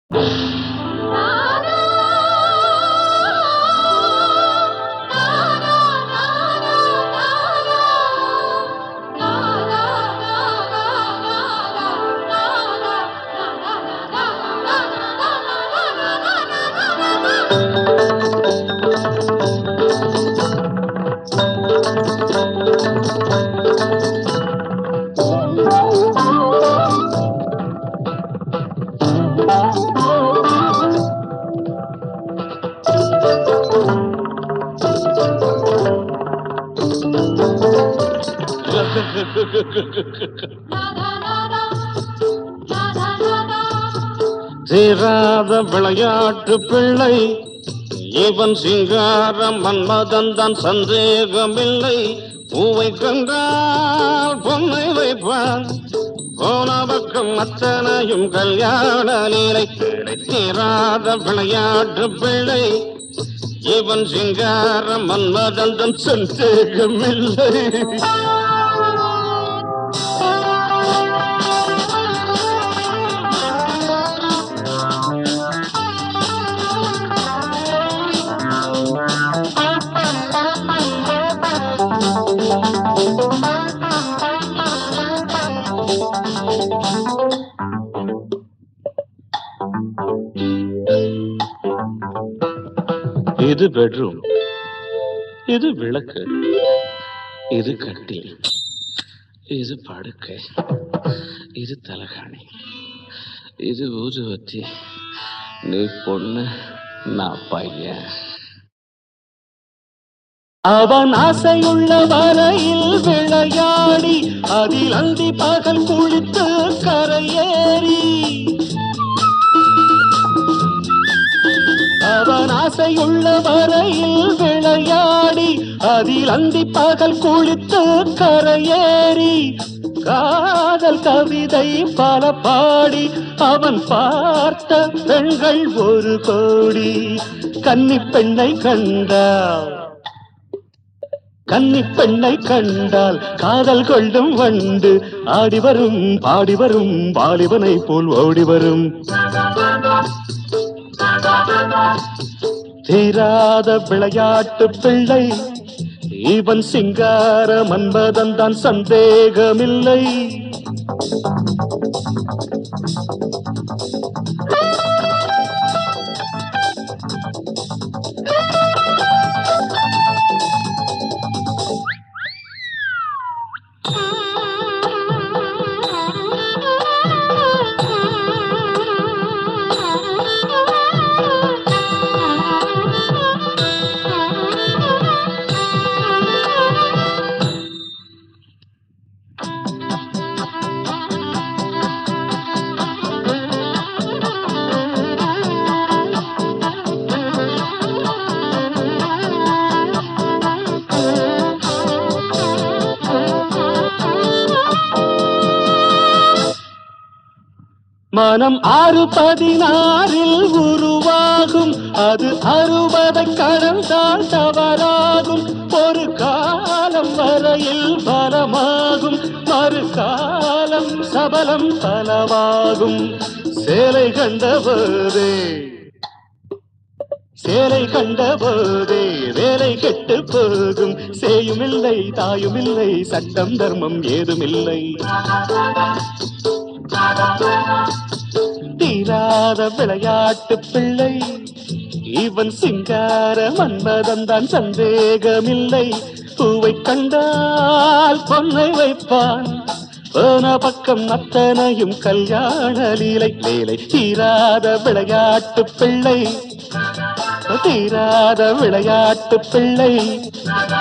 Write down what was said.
தீராத விளையாட்டு பிள்ளை இவன் சிங்காரம் மன்மதன் தான் சந்தேகமில்லை பூவை கண்டால் பொன்னை வைப்பான் போன பக்கம் அத்தனையும் கல்யாண லீலை தீராத விளையாட்டு பிள்ளை இவன் சிங்காரம் மன்மதன் தான் சந்தேகமில்லை இது பெட்ரூம் இது விளக்கு இது கட்டில் இது படுக்கை இது தலகாணி இது ஊதுவத்தி நீ பொண்ணு நான் பையன் அவன் ஆசையுள்ள வரையில் விளையாடி அதில் அந்தி பகல் குளித்து கரையேறி அவன் ஆசையுள்ள வரையில் விளையாடி அதில் அந்தி பகல் குளித்து கரையேறி காதல் கவிதை பல பாடி அவன் பார்த்த பெண்கள் ஒரு கோடி கன்னி பெண்ணை கண்டான் கன்னி பெண்ணை கண்டால் காதல் கொள்ளும் வண்டு ஆடி வரும் பாடி வரும் வாலிபனை போல் ஓடி வரும் தீராத விளையாட்டு பிள்ளை இவன் சிங்கார மன்மதன் தான் சந்தேகமில்லை மனம் ஆறு பதினாறில் உருவாகும் அது அறுபதை கடந்தால் தவறாகும் ஒரு காலம் வரையில் பலமாகும் மறு காலம் சபலம் பலவாகும் சேலை கண்டபோதே சேலை கண்டபோதே வேலை கெட்டு போகும் சேயுமில்லை தாயுமில்லை சட்டம் தர்மம் ஏதுமில்லை தீராத விளையாட்டு பிள்ளை இவன் சிங்கார மன்மதன் தான் சந்தேகமில்லை பூவை கண்டால் பொன்னை வைப்பான் போன பக்கம் அத்தனையும் கல்யாண லீலை வேலை தீராத விளையாட்டு பிள்ளை தீராத விளையாட்டு பிள்ளை